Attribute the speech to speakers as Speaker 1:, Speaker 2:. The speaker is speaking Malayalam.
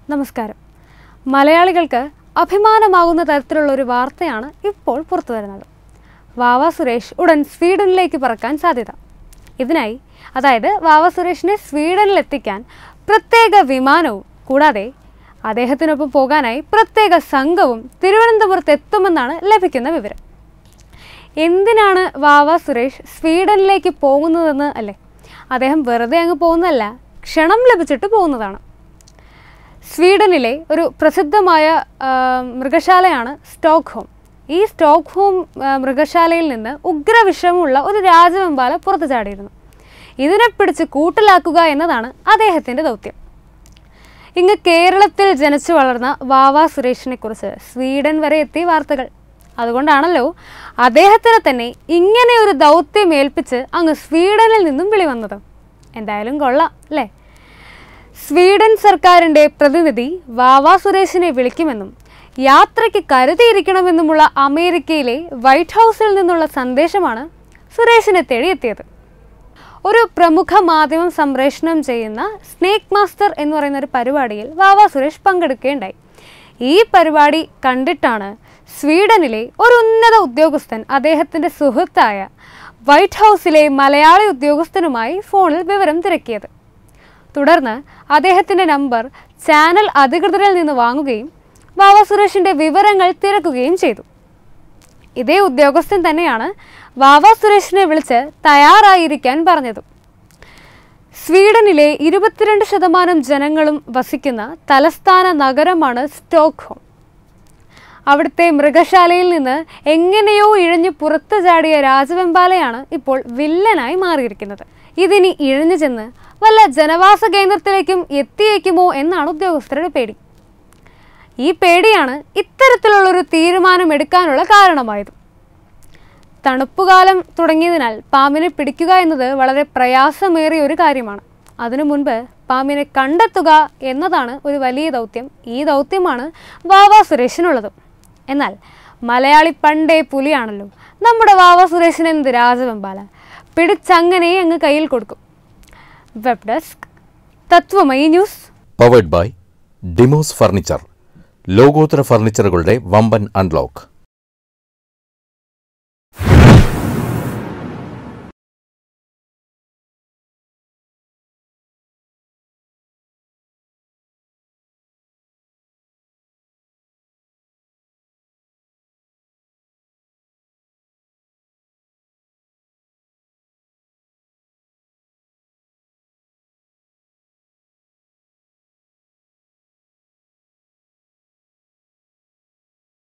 Speaker 1: നമസ്കാരം മലയാളികൾക്ക് അഭിമാനമാകുന്ന തരത്തിലുള്ള ഒരു വാർത്തയാണ് ഇപ്പോൾ പുറത്തു വരുന്നത് വാവ സുരേഷ് ഉടൻ സ്വീഡനിലേക്ക് പറക്കാൻ സാധ്യത ഇതിനായി അതായത് വാവ സുരേഷിനെ സ്വീഡനിലെത്തിക്കാൻ പ്രത്യേക വിമാനവും കൂടാതെ അദ്ദേഹത്തിനൊപ്പം പോകാനായി പ്രത്യേക സംഘവും തിരുവനന്തപുരത്ത് എത്തുമെന്നാണ് ലഭിക്കുന്ന വിവരം എന്തിനാണ് വാവ സുരേഷ് സ്വീഡനിലേക്ക് പോകുന്നതെന്ന് അല്ലേ അദ്ദേഹം വെറുതെ അങ്ങ് പോകുന്നതല്ല ക്ഷണം ലഭിച്ചിട്ട് പോകുന്നതാണ് സ്വീഡനിലെ ഒരു പ്രസിദ്ധമായ ആ, മൃഗശാലയാണ് സ്റ്റോക്ക്ഹോം ഈ സ്റ്റോക്ക്ഹോം ആ, മൃഗശാലയിൽ നിന്ന് ഉഗ്രവിഷമുള്ള ഒരു രാജവെമ്പാല പുറത്തു ചാടിയിരുന്നു ഇതിനെ പിടിച്ച് കൂട്ടിലാക്കുക എന്നതാണ് അദ്ദേഹത്തിൻ്റെ ദൗത്യം ഇങ്ങ് കേരളത്തിൽ ജനിച്ചു വളർന്ന വാവ സുരേഷിനെ കുറിച്ച് സ്വീഡൻ വരെ എത്തി വാർത്തകൾ അതുകൊണ്ടാണല്ലോ അദ്ദേഹത്തിനെ തന്നെ ഇങ്ങനെ ഒരു ദൗത്യം ഏൽപ്പിച്ച് അങ്ങ് സ്വീഡനിൽ നിന്നും വിളി വന്നത് എന്തായാലും കൊള്ളാം അല്ലേ സ്വീഡൻ സർക്കാരിൻ്റെ പ്രതിനിധി വാവ സുരേഷിനെ വിളിക്കുമെന്നും യാത്രയ്ക്ക് കരുതിയിരിക്കണമെന്നുമുള്ള അമേരിക്കയിലെ വൈറ്റ് ഹൗസിൽ നിന്നുള്ള സന്ദേശമാണ് സുരേഷിനെ തേടിയെത്തിയത് ഒരു പ്രമുഖ മാധ്യമം സംപ്രേഷണം ചെയ്യുന്ന സ്നേക്ക് മാസ്റ്റർ എന്ന് പറയുന്ന ഒരു പരിപാടിയിൽ വാവ സുരേഷ് പങ്കെടുക്കുകയുണ്ടായി ഈ പരിപാടി കണ്ടിട്ടാണ് സ്വീഡനിലെ ഒരു ഉന്നത ഉദ്യോഗസ്ഥൻ അദ്ദേഹത്തിൻ്റെ സുഹൃത്തായ വൈറ്റ് ഹൗസിലെ മലയാളി ഉദ്യോഗസ്ഥനുമായി ഫോണിൽ വിവരം തിരക്കിയത് തുടർന്ന് അദ്ദേഹത്തിൻ്റെ നമ്പർ ചാനൽ അധികൃതരിൽ നിന്ന് വാങ്ങുകയും വാവ സുരേഷിൻ്റെ വിവരങ്ങൾ തിരക്കുകയും ചെയ്തു ഇതേ ഉദ്യോഗസ്ഥൻ തന്നെയാണ് വാവ സുരേഷിനെ വിളിച്ച് തയ്യാറായിരിക്കാൻ പറഞ്ഞതും സ്വീഡനിലെ ഇരുപത്തിരണ്ട് ശതമാനം ജനങ്ങളും വസിക്കുന്ന തലസ്ഥാന നഗരമാണ് സ്റ്റോക്ക്ഹോം അവിടുത്തെ മൃഗശാലയിൽ നിന്ന് എങ്ങനെയോ ഇഴഞ്ഞു പുറത്തു ചാടിയ രാജവെമ്പാലയാണ് ഇപ്പോൾ വില്ലനായി മാറിയിരിക്കുന്നത് ഇതിനി ഇഴഞ്ഞു ചെന്ന് വല്ല ജനവാസ കേന്ദ്രത്തിലേക്കും എത്തിയേക്കുമോ എന്നാണ് ഉദ്യോഗസ്ഥരുടെ പേടി ഈ പേടിയാണ് ഇത്തരത്തിലുള്ളൊരു തീരുമാനം എടുക്കാനുള്ള കാരണമായത് തണുപ്പുകാലം തുടങ്ങിയതിനാൽ പാമ്പിനെ പിടിക്കുക എന്നത് വളരെ പ്രയാസമേറിയ ഒരു കാര്യമാണ് അതിനു മുൻപ് പാമ്പിനെ കണ്ടെത്തുക എന്നതാണ് ഒരു വലിയ ദൗത്യം ഈ ദൗത്യമാണ് വാവ സുരേഷിനുള്ളത് എന്നാൽ മലയാളി പണ്ടേ പുലിയാണല്ലോ നമ്മുടെ വാവ സുരേഷിന് എന്ത് രാജവെമ്പാല പിടിച്ചങ്ങനെ അങ്ങ് കയ്യിൽ കൊടുക്കും web desk Tatwamayi news
Speaker 2: powered by Demos furniture ലോകോത്തര ഫർണിച്ചറുകളുടെ വമ്പൻ അൺലോക്ക്